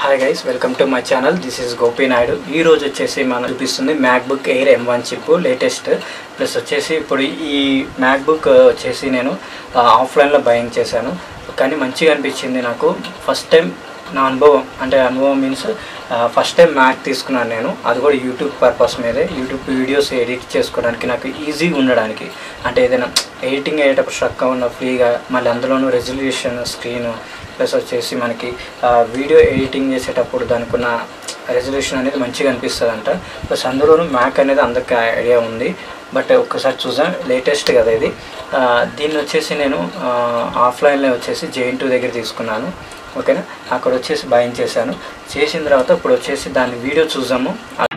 hi guys welcome to my channel this is Gopi Naidu ఈ రోజు వచ్చేసి మనం చూపిస్తుంది MacBook Air M one chip latest plus వచ్చేసి ఇప్పుడు ఈ మ్యాక్బుక్ వచ్చేసి నేను ఆఫ్లైన్లో బయింగ్ చేశాను కానీ మంచిగా అనిపించింది నాకు ఫస్ట్ టైం నా అనుభవం అంటే అనుభవం మీన్స్ ఫస్ట్ టైం మ్యాక్ తీసుకున్నాను నేను అది కూడా యూట్యూబ్ పర్పస్ మీదే యూట్యూబ్ వీడియోస్ ఎడిట్ చేసుకోవడానికి నాకు ఈజీగా ఉండడానికి అంటే ఏదైనా ఎడిటింగ్ అయ్యేటప్పుడు స్ట్రక్ ఉన్న ఫ్రీగా మళ్ళీ అందులోనూ రెజల్యూషన్ స్క్రీన్ ప్లస్ వచ్చేసి మనకి వీడియో ఎడిటింగ్ చేసేటప్పుడు దానికి ఉన్న రెజల్యూషన్ అనేది మంచిగా అనిపిస్తుంది అంట ప్లస్ అందులోనూ మ్యాక్ అనేది అందరికీ ఐడియా ఉంది బట్ ఒక్కసారి చూసాం లేటెస్ట్ కదా ఇది ఆ, దీన్ని వచ్చేసి నేను ఆఫ్లైన్లో వచ్చేసి జేఎన్ టూ దగ్గర తీసుకున్నాను ఓకేనా అక్కడ వచ్చేసి బయింగ్ చేశాను చేసిన తర్వాత ఇప్పుడు వచ్చేసి దాని వీడియో చూసాము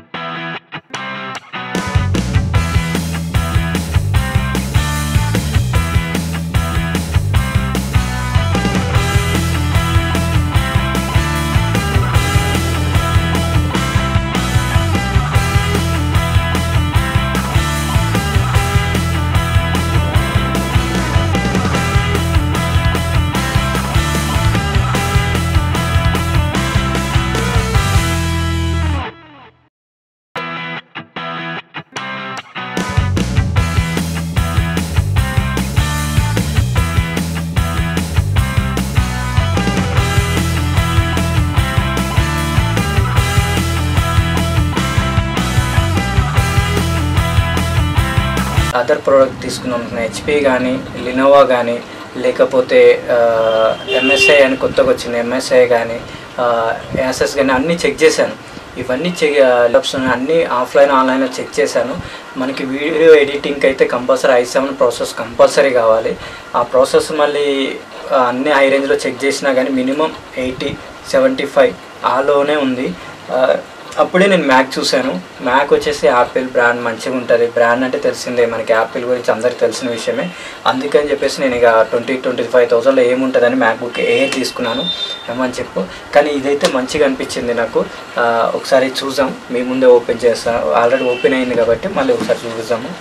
అదర్ ప్రోడక్ట్ తీసుకున్నాం హెచ్పి కానీ లినోవా కానీ లేకపోతే ఎంఎస్ఐ అని కొత్తగా వచ్చింది ఎంఎస్ఐ కానీ యాసెస్ కానీ అన్నీ చెక్ చేశాను ఇవన్నీ చెక్ ల్యాప్స్ అన్నీ ఆఫ్లైన్ ఆన్లైన్లో చెక్ చేశాను మనకి వీడియో ఎడిటింగ్కి అయితే compulsory I seven process compulsory కావాలి ఆ ప్రాసెస్ మళ్ళీ ఆ, అన్ని హై రేంజ్లో చెక్ చేసినా కానీ మినిమం ఎయిటీ సెవెంటీ ఫైవ్ ఆలోనే ఉంది ఆ, అప్పుడే నేను మ్యాక్ చూశాను మ్యాక్ వచ్చేసి యాపిల్ బ్రాండ్ మంచిగా ఉంటుంది బ్రాండ్ అంటే తెలిసిందే మనకి యాపిల్ గురించి అందరికి తెలిసిన విషయమే అందుకని చెప్పేసి నేను ఇక ట్వంటీ ట్వంటీ ఫైవ్ థౌసండ్లో ఏముంటుందని మ్యాక్ బుక్ ఎయిర్ తీసుకున్నాను ఏమని చెప్పు కానీ ఇదైతే మంచిగా అనిపించింది నాకు ఆ, ఒకసారి చూసాం మీ ముందే ఓపెన్ చేస్తాను ఆల్రెడీ ఓపెన్ అయింది కాబట్టి మళ్ళీ ఒకసారి చూద్దాము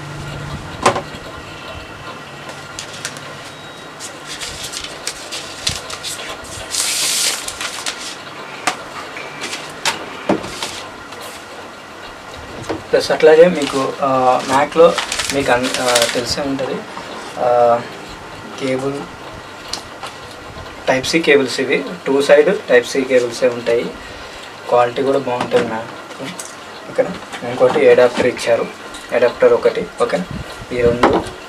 ప్లస్ అట్లాగే మీకు ఆ, మ్యాక్లో మీకు అన్ ఆ, తెలిసే ఉంటుంది ఆ, కేబుల్ టైప్ సి కేబుల్స్ ఇవి టూ సైడ్ టైప్ సి కేబుల్సే ఉంటాయి క్వాలిటీ కూడా బాగుంటుంది మ్యాక్ ఓకేనా ఇంకోటి అడాప్టర్ ఇచ్చారు అడాప్టర్ ఒకటి ఓకేనా ఈ రెండు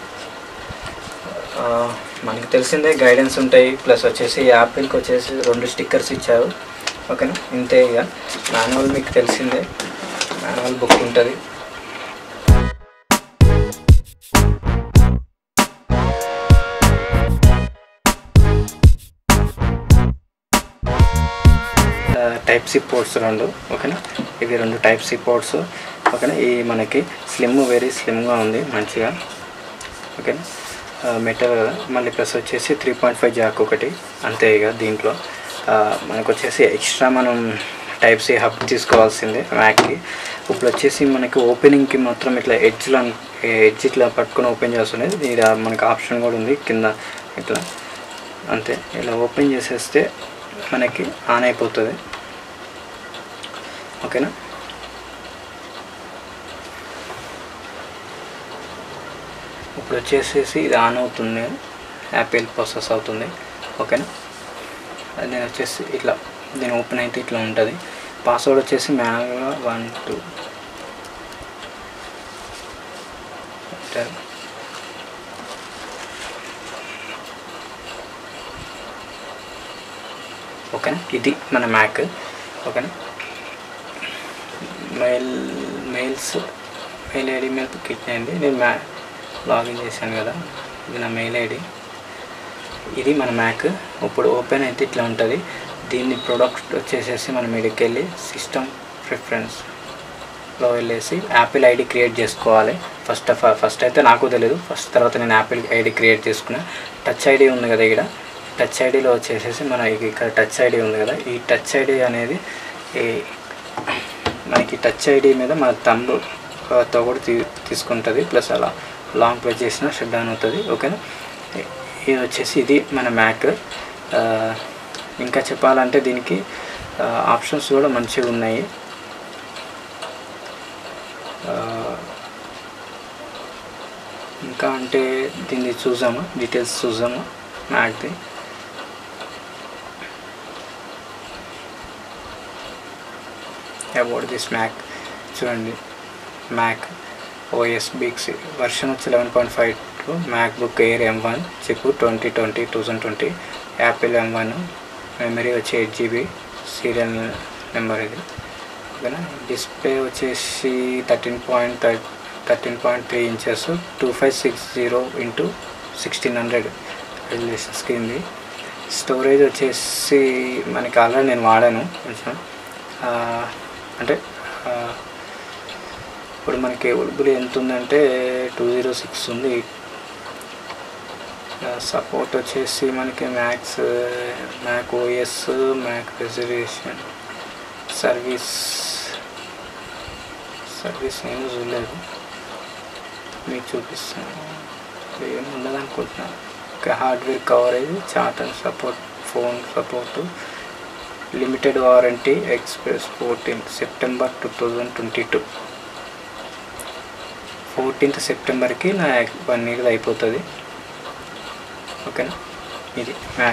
ఆ, మనకి తెలిసిందే గైడెన్స్ ఉంటాయి ప్లస్ వచ్చేసి యాపిల్కి వచ్చేసి రెండు స్టిక్కర్స్ ఇచ్చారు ఓకేనా ఇంతే ఇక మాన్యువల్ మీకు తెలిసిందే మాన్యువల్ బుక్ ఉంటుంది టైప్ సి పోర్ట్స్ రెండు ఓకేనా ఇవి రెండు టైప్ సి పోర్ట్స్ ఓకేనా ఈ మనకి స్లిమ్ వెరీ స్లిమ్గా ఉంది మంచిగా ఓకేనా మెటల్ కదా మళ్ళీ ప్లస్ వచ్చేసి త్రీ పాయింట్ ఫైవ్ జాక్ ఒకటి అంతే ఇక దీంట్లో ఆ, మనకు వచ్చేసి ఎక్స్ట్రా మనం టైప్ సి హబ్ తీసుకోవాల్సిందే మ్యాక్కి ఇప్పుడు వచ్చేసి మనకి ఓపెనింగ్కి మాత్రం ఇట్లా ఎడ్జ్లో ఎడ్జ్ ఇట్లా పట్టుకొని ఓపెన్ చేస్తున్నది ఇది మనకి ఆప్షన్ కూడా ఉంది కింద ఇట్లా అంతే ఇలా ఓపెన్ చేసేస్తే మనకి ఆన్ అయిపోతుంది ఓకేనా ఇప్పుడు వచ్చేసేసి ఇది ఆన్ అవుతుంది యాపిల్ ప్రాసెస్ అవుతుంది ఓకేనా అది నేను వచ్చేసి ఇట్లా దీని ఓపెన్ అయితే ఇట్లా ఉంటుంది పాస్వర్డ్ వచ్చేసి మ్యాన్గా వన్ టూ ఓకేనా ఇది మన మ్యాక్ ఓకేనా మెయిల్ మెయిల్స్ మెయిల్ ఐడి మీద క్లిక్ అయింది నేను మ్యా లాగిన్ చేశాను కదా ఇది నా మెయిల్ ఐడి ఇది మన మ్యాక్ ఇప్పుడు ఓపెన్ అయితే ఇట్లా ఉంటుంది దీన్ని ప్రొడక్ట్ వచ్చేసేసి మనం ఇక్కడికి వెళ్ళి సిస్టమ్ ప్రిఫరెన్స్లో వెళ్ళేసి యాపిల్ ఐడి క్రియేట్ చేసుకోవాలి ఫస్ట్ ఆఫ్ ఫస్ట్ అయితే నాకు తెలియదు ఫస్ట్ తర్వాత నేను యాపిల్ ఐడి క్రియేట్ చేసుకున్నా టచ్ ఐడి ఉంది కదా ఇక్కడ టచ్ ఐడిలో వచ్చేసేసి మన ఇక్కడ టచ్ ఐడి ఉంది కదా ఈ టచ్ ఐడి అనేది ఈ మనకి టచ్ ఐడి మీద మన తంబు తో కూడా తీ తీసుకుంటుంది ప్లస్ అలా లాంగ్ ప్రెస్ చేసినా షట్ డౌన్ అవుతుంది ఓకేనా ఇది వచ్చేసి ఇది మన మ్యాక్ ఆ, ఇంకా చెప్పాలంటే దీనికి ఆప్షన్స్ కూడా మంచిగా ఉన్నాయి ఆ, ఇంకా అంటే దీన్ని చూసామా డీటెయిల్స్ చూసామా మ్యాక్ది అబౌట్ దిస్ మ్యాక్ చూడండి మ్యాక్ ఓఎస్ బిక్స్ వర్షన్ వచ్చి eleven point five two MacBook Air M one chip twenty twenty thousand twenty Apple M one memory వచ్చి ఎయిట్ జీబీ సీరియల్ నెంబర్ ఇది ఓకేనా డిస్ప్లే వచ్చేసి thirteen point thirteen point three inches two five six zero into sixteen hundred resolution స్క్రీన్ది storage వచ్చేసి మనకి already నేను వాడాను కొంచెం ఆ, అంటే ఆ, ఇప్పుడు మనకి ఉడుపులు ఎంత ఉందంటే టూ జీరో సిక్స్ ఉంది సపోర్ట్ వచ్చేసి మనకి Macs Mac OS Mac reservation service service నేను చూడలేదు మీకు చూపిస్తాను ఏమి ఉండదు అనుకుంటున్నాను ఇంకా hardware coverage chart and support phone support limited warranty express fourteenth September two thousand twenty two fourteenth సెప్టెంబర్కి నా వన్ ఇయర్ అయిపోతుంది ఓకేనా ఇది మ్యాక్